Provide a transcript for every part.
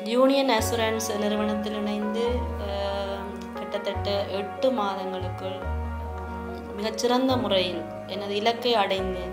union assurance நிறுவனத்தில் இணைந்து அஹ், கிட்டத்தட்ட எட்டு மாதங்களுக்குள் மிகச்சிறந்த முறையில் எனது இலக்கை அடைந்தேன்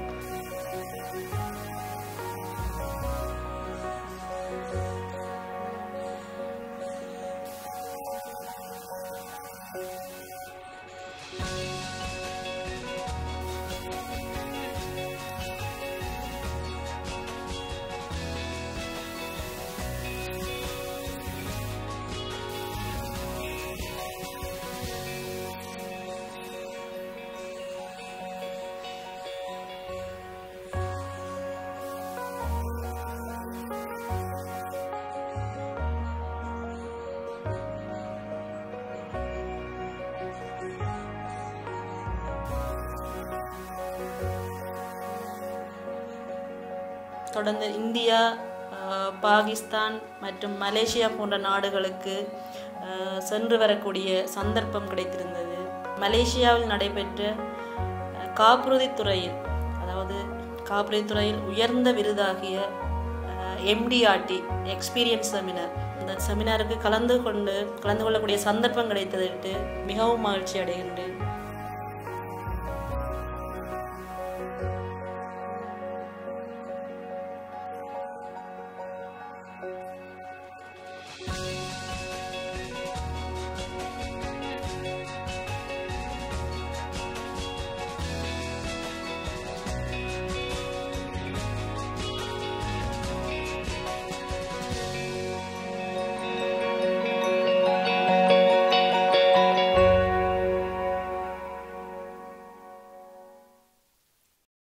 தொடர்ந்து இந்தியா அஹ், பாகிஸ்தான் மற்றும் மலேசியா போன்ற நாடுகளுக்கு அஹ், சென்று வரக்கூடிய சந்தர்ப்பம் கிடைத்திருந்தது மலேசியாவில் நடைபெற்ற அஹ், காப்புறுதித் துறையில் அதாவது காப்புறுதித் துறையில் உயர்ந்த விருதாகிய எம்டிஆர்டி எக்ஸ்பீரியன்ஸ் செமினார் இந்த செமினாருக்கு கலந்து கொண்டு கலந்து கொள்ளக்கூடிய சந்தர்ப்பம் கிடைத்ததற்கு மிகவும் மகிழ்ச்சி அடைகின்றேன்